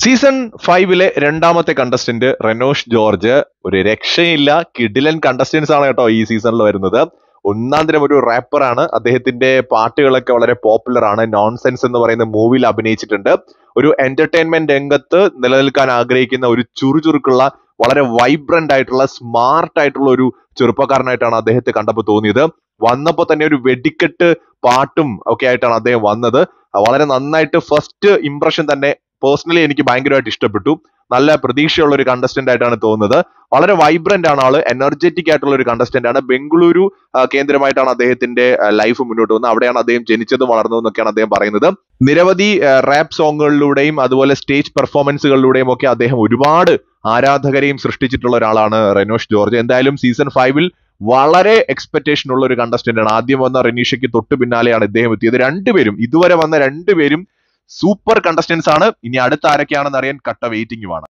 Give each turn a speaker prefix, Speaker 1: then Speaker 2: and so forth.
Speaker 1: season ഫൈവിലെ രണ്ടാമത്തെ contestant റെനോഷ് George ഒരു രക്ഷയില്ല കിഡിലൻ കണ്ടസ്റ്റൻസ് ആണ് കേട്ടോ ഈ സീസണിൽ വരുന്നത് ഒന്നാം തരം ഒരു റാപ്പറാണ് അദ്ദേഹത്തിന്റെ പാട്ടുകളൊക്കെ വളരെ പോപ്പുലർ ആണ് നോൺസെൻസ് എന്ന് പറയുന്ന മൂവിയിൽ അഭിനയിച്ചിട്ടുണ്ട് ഒരു എന്റർടൈൻമെന്റ് രംഗത്ത് നിലനിൽക്കാൻ ആഗ്രഹിക്കുന്ന ഒരു ചുറുചുറുക്കുള്ള വളരെ വൈബ്രന്റ് ആയിട്ടുള്ള സ്മാർട്ട് ആയിട്ടുള്ള ഒരു ചെറുപ്പക്കാരനായിട്ടാണ് അദ്ദേഹത്തെ കണ്ടപ്പോൾ തോന്നിയത് വന്നപ്പോൾ തന്നെ ഒരു വെടിക്കെട്ട് പാട്ടും ഒക്കെ ആയിട്ടാണ് അദ്ദേഹം വന്നത് വളരെ നന്നായിട്ട് ഫസ്റ്റ് ഇംപ്രഷൻ തന്നെ പേഴ്സണലി എനിക്ക് ഭയങ്കരമായിട്ട് ഇഷ്ടപ്പെട്ടു നല്ല പ്രതീക്ഷയുള്ള ഒരു കണ്ടസ്റ്റന്റ് ആയിട്ടാണ് തോന്നുന്നത് വളരെ വൈബ്രന്റ് ആണ് ആള് എനർജറ്റിക് ആയിട്ടുള്ള ഒരു കണ്ടസ്റ്റന്റ് ആണ് ബംഗളൂരു ആ, കേന്ദ്രമായിട്ടാണ് അദ്ദേഹത്തിന്റെ ലൈഫ് മുന്നോട്ട് പോകുന്നത് അവിടെയാണ് അദ്ദേഹം ജനിച്ചതും വളർന്നതും എന്നൊക്കെയാണ് അദ്ദേഹം പറയുന്നത് നിരവധി റാപ്പ് സോങ്ങുകളിലൂടെയും അതുപോലെ സ്റ്റേജ് പെർഫോമൻസുകളിലൂടെയും ഒക്കെ അദ്ദേഹം ഒരുപാട് ആരാധകരെയും സൃഷ്ടിച്ചിട്ടുള്ള ഒരാളാണ് റെനോഷ് ജോർജ് എന്തായാലും സീസൺ ഫൈവിൽ വളരെ എക്സ്പെക്ടേഷൻ ഉള്ള ഒരു കണ്ടസ്റ്റന്റ് ആണ് ആദ്യം വന്ന റെനീഷയ്ക്ക് തൊട്ട് പിന്നാലെയാണ് ഇദ്ദേഹം എത്തിയത് രണ്ടുപേരും ഇതുവരെ വന്ന രണ്ടുപേരും സൂപ്പർ കണ്ടസ്റ്റൻസ് ആണ് ഇനി അടുത്ത ആരൊക്കെയാണെന്ന് അറിയാൻ കട്ട വെയിറ്റിംഗുമാണ്